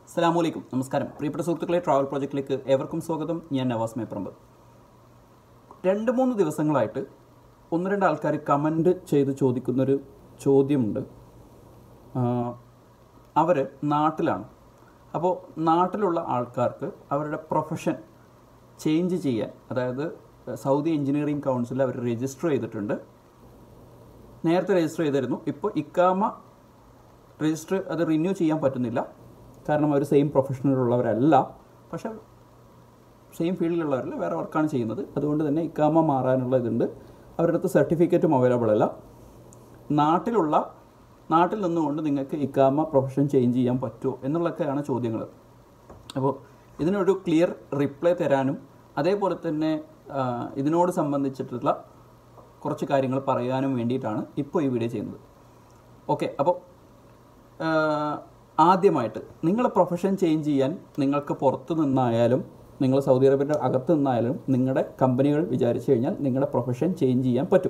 അസ്സലാമലൈക്കും നമസ്കാരം പ്രിയപ്പെട്ട സുഹൃത്തുക്കളെ ട്രാവൽ പ്രോജക്റ്റിലേക്ക് ഏവർക്കും സ്വാഗതം ഞാൻ നവാസ് മേപ്പറമ്പ് രണ്ട് മൂന്ന് ദിവസങ്ങളായിട്ട് ഒന്ന് രണ്ട് ആൾക്കാർ കമൻറ്റ് ചെയ്ത് ചോദിക്കുന്നൊരു ചോദ്യമുണ്ട് അവർ നാട്ടിലാണ് അപ്പോൾ നാട്ടിലുള്ള ആൾക്കാർക്ക് അവരുടെ പ്രൊഫഷൻ ചേഞ്ച് ചെയ്യാൻ അതായത് സൗദി എഞ്ചിനീയറിംഗ് കൗൺസിൽ അവർ രജിസ്റ്റർ ചെയ്തിട്ടുണ്ട് നേരത്തെ രജിസ്റ്റർ ചെയ്തിരുന്നു ഇപ്പോൾ ഇക്കാമ രജിസ്റ്റർ അത് റിന്യൂ ചെയ്യാൻ പറ്റുന്നില്ല കാരണം അവർ സെയിം പ്രൊഫഷനിലുള്ളവരല്ല പക്ഷേ സെയിം ഫീൽഡിലുള്ളവരല്ല വേറെ വർക്കാണ് ചെയ്യുന്നത് അതുകൊണ്ട് തന്നെ ഇക്കാമ മാറാനുള്ള ഇതുണ്ട് അവരുടെ അടുത്ത് സർട്ടിഫിക്കറ്റും അവൈലബിൾ അല്ല നാട്ടിലുള്ള നാട്ടിൽ നിന്നുകൊണ്ട് നിങ്ങൾക്ക് ഇക്കാമ പ്രൊഫഷൻ ചേഞ്ച് ചെയ്യാൻ പറ്റുമോ എന്നുള്ളതൊക്കെയാണ് ചോദ്യങ്ങൾ അപ്പോൾ ഇതിനൊരു ക്ലിയർ റിപ്ലൈ തരാനും അതേപോലെ തന്നെ ആ, ഇതിനോട് സംബന്ധിച്ചിട്ടുള്ള കുറച്ച് കാര്യങ്ങൾ പറയാനും വേണ്ടിയിട്ടാണ് ഇപ്പോൾ ഈ വീഡിയോ ചെയ്യുന്നത് ഓക്കെ അപ്പോൾ ആദ്യമായിട്ട് നിങ്ങളെ പ്രൊഫഷൻ ചേഞ്ച് ചെയ്യാൻ നിങ്ങൾക്ക് പുറത്ത് നിന്നായാലും നിങ്ങൾ സൗദി അറേബ്യയുടെ അകത്ത് നിന്നായാലും നിങ്ങളുടെ കമ്പനികൾ വിചാരിച്ചു കഴിഞ്ഞാൽ നിങ്ങളുടെ പ്രൊഫഷൻ ചേഞ്ച് ചെയ്യാൻ പറ്റും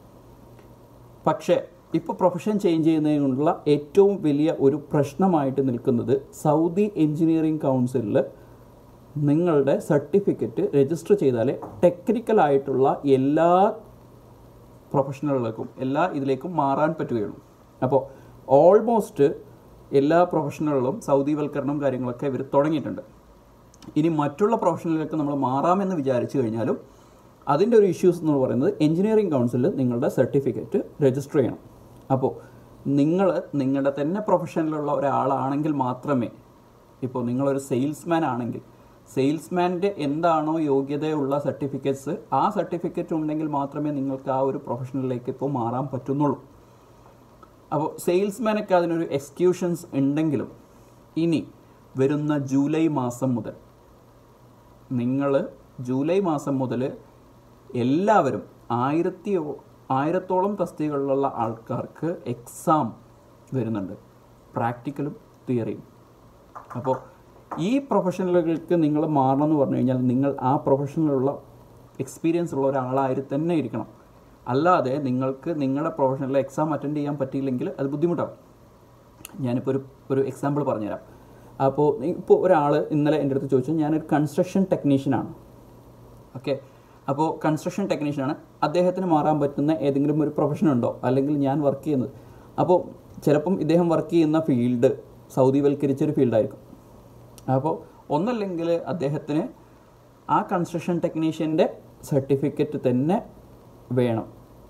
പക്ഷേ ഇപ്പോൾ പ്രൊഫഷൻ ചേഞ്ച് ചെയ്യുന്നതിനുള്ള ഏറ്റവും വലിയ ഒരു പ്രശ്നമായിട്ട് നിൽക്കുന്നത് സൗദി എഞ്ചിനീയറിംഗ് കൗൺസിലിൽ നിങ്ങളുടെ സർട്ടിഫിക്കറ്റ് രജിസ്റ്റർ ചെയ്താലേ ടെക്നിക്കലായിട്ടുള്ള എല്ലാ പ്രൊഫഷണലുകൾക്കും എല്ലാ ഇതിലേക്കും മാറാൻ പറ്റുകയുള്ളൂ അപ്പോൾ ഓൾമോസ്റ്റ് എല്ലാ പ്രൊഫഷണലുകളും സൗദിവൽക്കരണം കാര്യങ്ങളൊക്കെ ഇവർ തുടങ്ങിയിട്ടുണ്ട് ഇനി മറ്റുള്ള പ്രൊഫഷനിലേക്ക് നമ്മൾ മാറാമെന്ന് വിചാരിച്ചു കഴിഞ്ഞാലും അതിൻ്റെ ഒരു ഇഷ്യൂസ് എന്ന് പറയുന്നത് എഞ്ചിനീയറിംഗ് കൗൺസിലിൽ നിങ്ങളുടെ സർട്ടിഫിക്കറ്റ് രജിസ്റ്റർ ചെയ്യണം അപ്പോൾ നിങ്ങൾ നിങ്ങളുടെ തന്നെ പ്രൊഫഷനിലുള്ള ഒരാളാണെങ്കിൽ മാത്രമേ ഇപ്പോൾ നിങ്ങളൊരു സെയിൽസ്മാൻ ആണെങ്കിൽ സെയിൽസ്മാൻ്റെ എന്താണോ യോഗ്യതയുള്ള സർട്ടിഫിക്കറ്റ്സ് ആ സർട്ടിഫിക്കറ്റ് ഉണ്ടെങ്കിൽ മാത്രമേ നിങ്ങൾക്ക് ആ ഒരു പ്രൊഫഷനിലേക്ക് ഇപ്പോൾ മാറാൻ പറ്റുന്നുള്ളൂ അപ്പോൾ സെയിൽസ്മാനൊക്കെ അതിനൊരു എക്സ്ക്യൂഷൻസ് ഉണ്ടെങ്കിലും ഇനി വരുന്ന ജൂലൈ മാസം മുതൽ നിങ്ങൾ ജൂലൈ മാസം മുതൽ എല്ലാവരും ആയിരത്തി ആയിരത്തോളം തസ്തികകളിലുള്ള ആൾക്കാർക്ക് എക്സാം വരുന്നുണ്ട് പ്രാക്ടിക്കലും തിയറിയും അപ്പോൾ ഈ പ്രൊഫഷണലുകൾക്ക് നിങ്ങൾ മാറണം എന്ന് പറഞ്ഞു കഴിഞ്ഞാൽ നിങ്ങൾ ആ പ്രൊഫഷനിലുള്ള എക്സ്പീരിയൻസ് ഉള്ള ഒരാളായി തന്നെ ഇരിക്കണം അല്ലാതെ നിങ്ങൾക്ക് നിങ്ങളുടെ പ്രൊഫഷനിലെ എക്സാം അറ്റൻഡ് ചെയ്യാൻ പറ്റിയില്ലെങ്കിൽ അത് ബുദ്ധിമുട്ടാവും ഞാനിപ്പോൾ ഒരു ഒരു എക്സാമ്പിൾ പറഞ്ഞുതരാം അപ്പോൾ ഇപ്പോൾ ഒരാൾ ഇന്നലെ എൻ്റെ അടുത്ത് ചോദിച്ചു ഞാനൊരു കൺസ്ട്രക്ഷൻ ടെക്നീഷ്യനാണ് ഓക്കെ അപ്പോൾ കൺസ്ട്രക്ഷൻ ടെക്നീഷ്യനാണ് അദ്ദേഹത്തിന് മാറാൻ പറ്റുന്ന ഏതെങ്കിലും ഒരു പ്രൊഫഷൻ ഉണ്ടോ അല്ലെങ്കിൽ ഞാൻ വർക്ക് ചെയ്യുന്നത് അപ്പോൾ ചിലപ്പം ഇദ്ദേഹം വർക്ക് ചെയ്യുന്ന ഫീൽഡ് സൗദിവൽക്കരിച്ചൊരു ഫീൽഡായിരിക്കും അപ്പോൾ ഒന്നല്ലെങ്കിൽ അദ്ദേഹത്തിന് ആ കൺസ്ട്രക്ഷൻ ടെക്നീഷ്യൻ്റെ സർട്ടിഫിക്കറ്റ് തന്നെ വേണം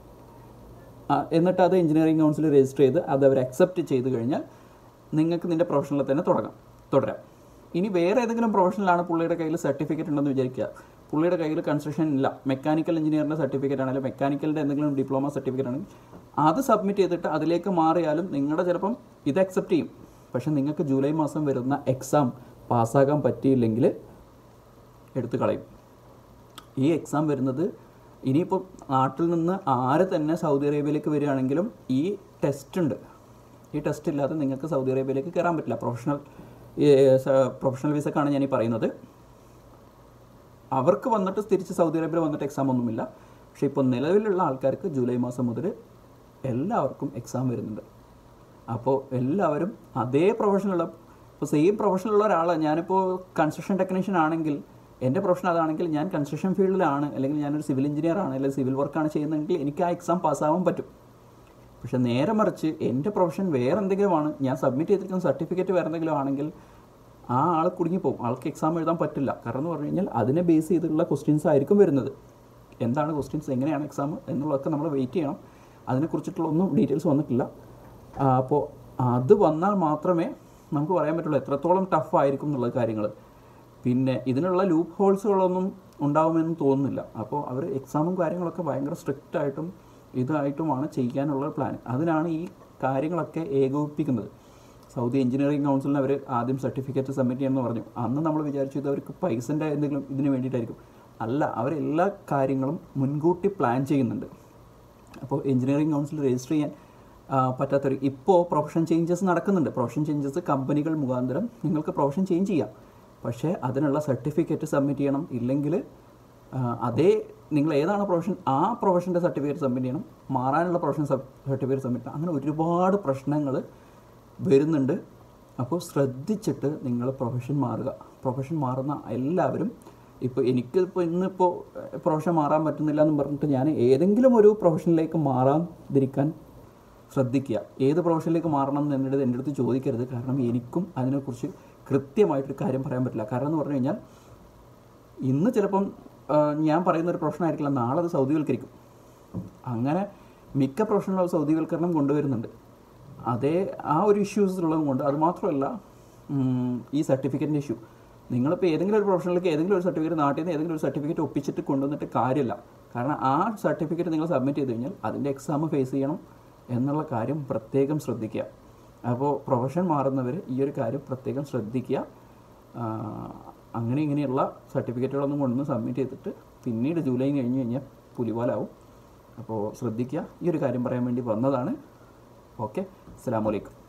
ആ, എന്നിട്ട് അത് എഞ്ചിനീയറിംഗ് കൗൺസിൽ രജിസ്റ്റർ ചെയ്ത് അത് അവർ അക്സെപ്റ്റ് ചെയ്ത് കഴിഞ്ഞാൽ നിങ്ങൾക്ക് നിൻ്റെ പ്രൊഫഷനിൽ തന്നെ തുടങ്ങാം തുടരാം ഇനി വേറെ ഏതെങ്കിലും പ്രൊഫഷനിലാണ് പുള്ളിയുടെ കയ്യിൽ സർട്ടിഫിക്കറ്റ് ഉണ്ടെന്ന് വിചാരിക്കുക പുള്ളിയുടെ കയ്യിൽ കൺസ്ട്രക്ഷൻ ഇല്ല മെക്കാനിക്കൽ എഞ്ചിനീയറിൻ്റെ സർട്ടിഫിക്കറ്റ് ആണെങ്കിലും മെക്കാനിക്കലിൻ്റെ എന്തെങ്കിലും ഡിപ്ലോമ സർട്ടിഫിക്കറ്റ് ആണെങ്കിൽ അത് സബ്മിറ്റ് ചെയ്തിട്ട് അതിലേക്ക് മാറിയാലും നിങ്ങളുടെ ചിലപ്പം ഇത് അക്സെപ്റ്റ് ചെയ്യും പക്ഷെ നിങ്ങൾക്ക് ജൂലൈ മാസം വരുന്ന എക്സാം പാസ്സാകാൻ പറ്റിയില്ലെങ്കിൽ എടുത്തു കളയും ഈ എക്സാം വരുന്നത് ഇനിയിപ്പോൾ നാട്ടിൽ നിന്ന് ആര് തന്നെ സൗദി അറേബ്യയിലേക്ക് വരികയാണെങ്കിലും ഈ ടെസ്റ്റ് ഉണ്ട് ഈ ടെസ്റ്റ് ഇല്ലാതെ നിങ്ങൾക്ക് സൗദി അറേബ്യയിലേക്ക് കയറാൻ പറ്റില്ല പ്രൊഫഷണൽ പ്രൊഫഷണൽ വിസക്കാണ് ഞാൻ ഈ പറയുന്നത് അവർക്ക് വന്നിട്ട് തിരിച്ച് സൗദി അറേബ്യയിൽ വന്നിട്ട് എക്സാം ഒന്നുമില്ല പക്ഷേ ഇപ്പോൾ നിലവിലുള്ള ആൾക്കാർക്ക് ജൂലൈ മാസം മുതൽ എല്ലാവർക്കും എക്സാം വരുന്നുണ്ട് അപ്പോൾ എല്ലാവരും അതേ പ്രൊഫഷനുള്ള ഇപ്പോൾ സെയിം പ്രൊഫഷനുള്ള ഒരാളാണ് ഞാനിപ്പോൾ കൺസ്ട്രക്ഷൻ ടെക്നീഷ്യൻ ആണെങ്കിൽ എൻ്റെ പ്രൊഫഷൻ അതാണെങ്കിൽ ഞാൻ കൺസ്ട്രക്ഷൻ ഫീൽഡിലാണ് അല്ലെങ്കിൽ ഞാനൊരു സിവിൽ എഞ്ചിനീയർ ആണ് അല്ലെങ്കിൽ സിവിൽ വർക്കാണ് ചെയ്യുന്നതെങ്കിൽ എനിക്ക് ആ എക്സാം പാസ്സാവാൻ പറ്റും പക്ഷെ നേരെ മറിച്ച് എൻ്റെ പ്രൊഫഷൻ വേറെ എന്തെങ്കിലുമാണ് ഞാൻ സബ്മിറ്റ് ചെയ്തിരിക്കുന്ന സർട്ടിഫിക്കറ്റ് വേറെ എന്തെങ്കിലും ആണെങ്കിൽ ആ ആൾ കുടുങ്ങിപ്പോകും ആൾക്ക് എക്സാം എഴുതാൻ പറ്റില്ല കാരണം എന്ന് പറഞ്ഞു കഴിഞ്ഞാൽ അതിനെ ബേസ് ചെയ്തിട്ടുള്ള ക്വസ്റ്റ്യൻസ് ആയിരിക്കും വരുന്നത് എന്താണ് ക്വസ്റ്റ്യൻസ് എങ്ങനെയാണ് എക്സാം എന്നുള്ളതൊക്കെ നമ്മൾ വെയിറ്റ് ചെയ്യണം അതിനെക്കുറിച്ചിട്ടുള്ള ഒന്നും ഡീറ്റെയിൽസ് വന്നിട്ടില്ല ആ, അപ്പോൾ അത് വന്നാൽ മാത്രമേ നമുക്ക് പറയാൻ പറ്റുള്ളൂ എത്രത്തോളം ടഫ് ആയിരിക്കും എന്നുള്ള കാര്യങ്ങൾ പിന്നെ ഇതിനുള്ള ലൂപ്പ് ഹോൾസുകളൊന്നും ഉണ്ടാവുമെന്ന് തോന്നുന്നില്ല അപ്പോൾ അവർ എക്സാമും കാര്യങ്ങളൊക്കെ ഭയങ്കര സ്ട്രിക്റ്റ് ആയിട്ടും ഇതായിട്ടുമാണ് ചെയ്യാനുള്ള പ്ലാൻ അതിനാണ് ഈ കാര്യങ്ങളൊക്കെ ഏകോപിപ്പിക്കുന്നത് സൗദി എഞ്ചിനീയറിംഗ് കൗൺസിലിന് അവർ ആദ്യം സർട്ടിഫിക്കറ്റ് സബ്മിറ്റ് ചെയ്യണമെന്ന് പറഞ്ഞു അന്ന് നമ്മൾ വിചാരിച്ചു ഇത് അവർക്ക് പൈസൻ്റെ എന്തെങ്കിലും ഇതിന് വേണ്ടിയിട്ടായിരിക്കും അല്ല അവരെല്ലാ കാര്യങ്ങളും മുൻകൂട്ടി പ്ലാൻ ചെയ്യുന്നുണ്ട് അപ്പോൾ എഞ്ചിനീയറിംഗ് കൗൺസിൽ രജിസ്റ്റർ ചെയ്യാൻ ആ, പറ്റാത്തൊരു ഇപ്പോൾ പ്രൊഫഷൻ ചേഞ്ചസ് നടക്കുന്നുണ്ട് പ്രൊഫഷൻ ചേഞ്ചസ് കമ്പനികൾ മുഖാന്തരം നിങ്ങൾക്ക് പ്രൊഫഷൻ ചേഞ്ച് ചെയ്യാം പക്ഷേ അതിനുള്ള സർട്ടിഫിക്കറ്റ് സബ്മിറ്റ് ചെയ്യണം ഇല്ലെങ്കിൽ ആ, അതേ നിങ്ങൾ ഏതാണ് പ്രൊഫഷൻ ആ പ്രൊഫഷൻ്റെ സർട്ടിഫിക്കറ്റ് സബ്മിറ്റ് ചെയ്യണം മാറാനുള്ള പ്രൊഫഷൻ സർട്ടിഫിക്കറ്റ് സബ്മിറ്റ് ചെയ്യണം അങ്ങനെ ഒരുപാട് പ്രശ്നങ്ങൾ വരുന്നുണ്ട് അപ്പോൾ ശ്രദ്ധിച്ചിട്ട് നിങ്ങൾ പ്രൊഫഷൻ മാറുക പ്രൊഫഷൻ മാറുന്ന എല്ലാവരും ഇപ്പോൾ എനിക്കിപ്പോൾ ഇന്നിപ്പോൾ പ്രൊഫഷൻ മാറാൻ പറ്റുന്നില്ല എന്ന് പറഞ്ഞിട്ട് ഞാൻ ഏതെങ്കിലും ഒരു പ്രൊഫഷനിലേക്ക് മാറാതിരിക്കാൻ ശ്രദ്ധിക്കുക ഏത് പ്രൊഫഷനിലേക്ക് മാറണം എന്ന് എൻ്റെ എൻ്റെ അടുത്ത് ചോദിക്കരുത് കാരണം എനിക്കും അതിനെക്കുറിച്ച് കൃത്യമായിട്ടൊരു കാര്യം പറയാൻ പറ്റില്ല കാരണം എന്ന് പറഞ്ഞു കഴിഞ്ഞാൽ ഇന്ന് ചിലപ്പം ആ, ഞാൻ പറയുന്ന ഒരു പ്രൊഫഷൻ ആയിരിക്കില്ല നാളെ അത് സൗദിവൽക്കരിക്കും അങ്ങനെ മിക്ക പ്രൊഫഷണലും സൗദിവൽക്കരണം കൊണ്ടുവരുന്നുണ്ട് അതേ ആ ഒരു ഇഷ്യൂസ് ഉള്ളത് കൊണ്ട് അത് മാത്രമല്ല ഉം, ഈ സർട്ടിഫിക്കറ്റിൻ്റെ ഇഷ്യൂ നിങ്ങളിപ്പോൾ ഏതെങ്കിലും ഒരു പ്രൊഫഷനിലേക്ക് ഏതെങ്കിലും ഒരു സർട്ടിഫിക്കറ്റ് നാട്ടിൽ നിന്ന് ഏതെങ്കിലും ഒരു സർട്ടിഫിക്കറ്റ് ഒപ്പിച്ചിട്ട് കൊണ്ടുവന്നിട്ട് കാര്യമില്ല കാരണം ആ സർട്ടിഫിക്കറ്റ് നിങ്ങൾ സബ്മിറ്റ് ചെയ്ത് കഴിഞ്ഞാൽ അതിൻ്റെ എക്സാം ഫേസ് ചെയ്യണം എന്നുള്ള കാര്യം പ്രത്യേകം ശ്രദ്ധിക്കുക അപ്പോൾ പ്രൊഫഷൻ മാറുന്നവർ ഈ ഒരു കാര്യം പ്രത്യേകം ശ്രദ്ധിക്കുക ആ, അങ്ങനെ ഇങ്ങനെയുള്ള സർട്ടിഫിക്കറ്റുകളൊന്നും കൊണ്ടുവന്ന് സബ്മിറ്റ് ചെയ്തിട്ട് പിന്നീട് ജൂലൈ കഴിഞ്ഞ് കഴിഞ്ഞാൽ പുലിവാലാവും അപ്പോൾ ശ്രദ്ധിക്കുക ഈ ഒരു കാര്യം പറയാൻ വേണ്ടി വന്നതാണ് ഓക്കെ അസ്സാം വലൈക്കും